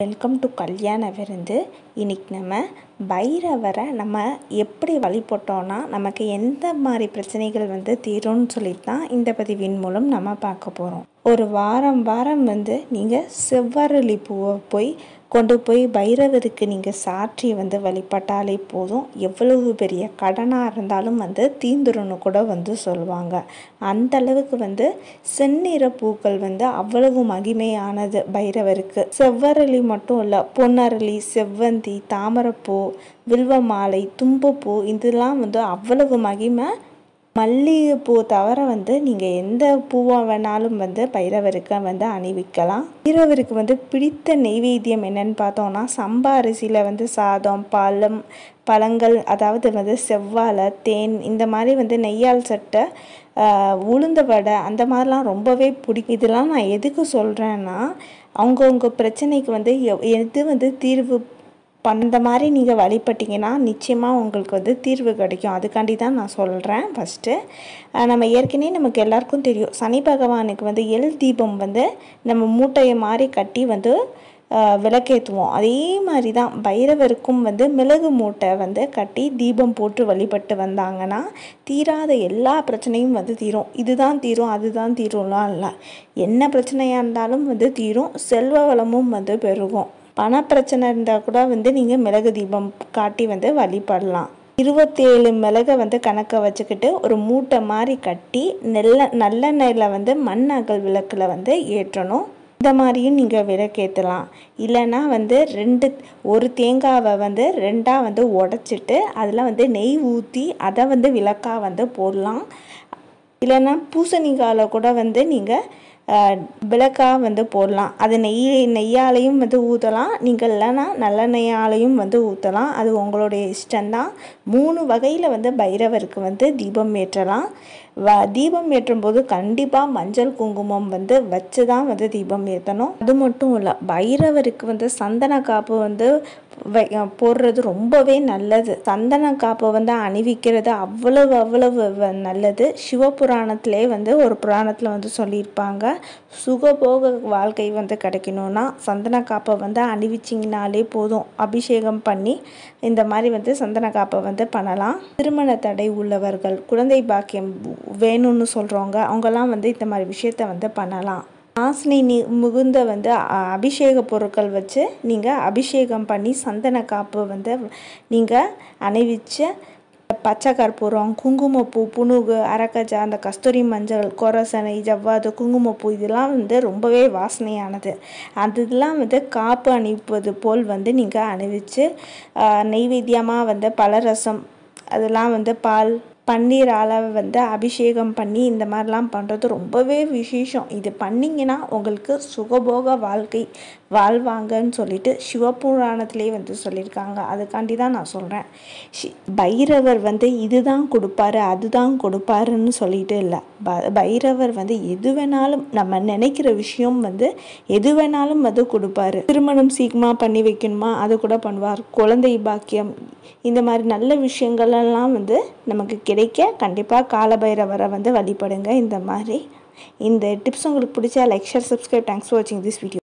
welcome to கல்யாண விருந்து இன்னைக்கு நம்ம பைரவரை நம்ம எப்படி வழிபட்டோன்னா நமக்கு எந்த மாதிரி பிரச்சனைகள் வந்து தீரும்னு சொல்லிட்டு தான் இந்த பதிவின் மூலம் நம்ம பார்க்க போகிறோம் ஒரு வாரம் வாரம் வந்து நீங்கள் செவ்வரளி பூவை போய் கொண்டு போய் பைரவருக்கு நீங்கள் சாற்றி வந்து வழிபட்டாலே போதும் எவ்வளவு பெரிய கடனாக இருந்தாலும் வந்து தீந்துருன்னு கூட வந்து சொல்லுவாங்க அந்த அளவுக்கு வந்து செந்நிற பூக்கள் வந்து அவ்வளவு மகிமையானது பைரவருக்கு செவ்வரளி மட்டும் இல்லை பொன்னரளி செவ்வந்தி தாமரைப்பூ வில்வ மாலை தும்பப்பூ இதெல்லாம் வந்து அவ்வளவு மகிமை மல்லிகைப்பூ தவிர வந்து நீங்கள் எந்த பூவாக வேணாலும் வந்து பைரவருக்கு வந்து அணிவிக்கலாம் பைரவருக்கு வந்து பிடித்த நெய்வேத்தியம் என்னன்னு பார்த்தோம்னா சம்பா அரிசியில் வந்து சாதம் பழம் பழங்கள் அதாவது வந்து செவ்வாழை தேன் இந்த மாதிரி வந்து நெய்யால் சட்டை உளுந்த வடை அந்த மாதிரிலாம் ரொம்பவே பிடிக்கும் இதெல்லாம் நான் எதுக்கு சொல்கிறேன்னா அவங்கவுங்க பிரச்சனைக்கு வந்து எது வந்து தீர்வு அந்த மாதிரி நீங்கள் வழிபட்டிங்கன்னா நிச்சயமாக உங்களுக்கு வந்து தீர்வு கிடைக்கும் அதுக்காண்டி தான் நான் சொல்கிறேன் ஃபஸ்ட்டு நம்ம ஏற்கனவே நமக்கு எல்லாருக்கும் தெரியும் சனி பகவானுக்கு வந்து எல் தீபம் வந்து நம்ம மூட்டையை மாதிரி கட்டி வந்து விளக்கேற்றுவோம் அதே மாதிரி தான் பைரவருக்கும் வந்து மிளகு மூட்டை வந்து கட்டி தீபம் போட்டு வழிபட்டு வந்தாங்கன்னா தீராத எல்லா பிரச்சனையும் வந்து தீரும் இதுதான் தீரும் அதுதான் தீரும்லாம் இல்லை என்ன பிரச்சனையாக இருந்தாலும் வந்து தீரும் செல்வ வளமும் வந்து பெருகும் பண பிரச்சனை இருந்தால் கூட வந்து நீங்கள் மிளகு தீபம் காட்டி வந்து வழிபடலாம் இருபத்தேழு மிளகை வந்து கணக்கை வச்சுக்கிட்டு ஒரு மூட்டை மாதிரி கட்டி நெல்ல நல்லெண்ணெயில் வந்து மண் அகல் விளக்கில் வந்து ஏற்றணும் இந்த மாதிரியும் நீங்கள் விளக்கேற்றலாம் இல்லைன்னா வந்து ரெண்டு ஒரு தேங்காவை வந்து ரெண்டாக வந்து உடச்சிட்டு அதில் வந்து நெய் ஊற்றி அதை வந்து விளக்காக வந்து போடலாம் இல்லைன்னா பூசணிக்காயில் கூட வந்து நீங்கள் விளக்காக வந்து போடலாம் அது நெய் நெய்யாலையும் வந்து ஊற்றலாம் நீங்கள் இல்லைன்னா நல்லெண்ணெய்யாலையும் வந்து ஊற்றலாம் அது உங்களுடைய இஷ்டம்தான் மூணு வகையில் வந்து பைரவருக்கு வந்து தீபம் ஏற்றலாம் வ தீபம் ஏற்றும் போது கண்டிப்பாக மஞ்சள் குங்குமம் வந்து வச்சு தான் வந்து தீபம் ஏற்றணும் அது மட்டும் இல்லை பைரவருக்கு வந்து சந்தன காப்பு வந்து போடுறது ரொம்பவே நல்லது சந்தன காப்பை வந்து அணிவிக்கிறது அவ்வளவு அவ்வளவு நல்லது சிவபுராணத்திலே வந்து ஒரு புராணத்தில் வந்து சொல்லியிருப்பாங்க சுகபோக வாழ்க்கை வந்து கிடைக்கணும்னா சந்தன காப்பை வந்து அணிவிச்சிங்கனாலே போதும் அபிஷேகம் பண்ணி இந்த மாதிரி வந்து சந்தன காப்பை வந்து பண்ணலாம் திருமண தடை உள்ளவர்கள் குழந்தை பாக்கியம் வேணும்னு சொல்கிறவங்க அவங்கெல்லாம் வந்து இந்த மாதிரி விஷயத்த வந்து பண்ணலாம் வாசனை நீ மிகுந்த வந்து அபிஷேக பொருட்கள் வச்சு நீங்கள் அபிஷேகம் பண்ணி சந்தன காப்பு வந்து நீங்கள் அணிவிச்சு பச்சை கற்பூரம் குங்குமப்பூ புணுகு அரக்கஜா அந்த கஸ்தூரி மஞ்சள் கொரசனை ஜவ்வாது குங்குமப்பூ இதெல்லாம் வந்து ரொம்பவே வாசனையானது அது இதெல்லாம் வந்து காப்பு அணிப்பது போல் வந்து நீங்கள் அணிவிச்சு நெய்வேத்தியமாக வந்து பலரசம் அதெல்லாம் வந்து பால் பன்னீரால் வந்து அபிஷேகம் பண்ணி இந்த மாதிரிலாம் பண்ணுறது ரொம்பவே விசேஷம் இது பண்ணிங்கன்னா உங்களுக்கு சுகபோக வாழ்க்கை வாழ்வாங்கன்னு சொல்லிட்டு சிவபுராணத்திலே வந்து சொல்லியிருக்காங்க அதுக்காண்டி தான் நான் சொல்கிறேன் பைரவர் வந்து இதுதான் கொடுப்பாரு அதுதான் கொடுப்பாருன்னு சொல்லிட்டு இல்லை ப பைரவர் வந்து எது வேணாலும் நம்ம நினைக்கிற விஷயம் வந்து எது வேணாலும் வந்து கொடுப்பாரு திருமணம் சீக்கிரமாக பண்ணி வைக்கணுமா அது கூட பண்ணுவார் குழந்தை பாக்கியம் இந்த மாதிரி நல்ல விஷயங்கள்லாம் வந்து நமக்கு கிடைக்க கண்டிப்பாக காலபைரவரை வந்து வழிபடுங்க இந்த மாதிரி இந்த டிப்ஸ் உங்களுக்கு பிடிச்சா like share subscribe thanks for வாட்சிங் திஸ் வீடியோ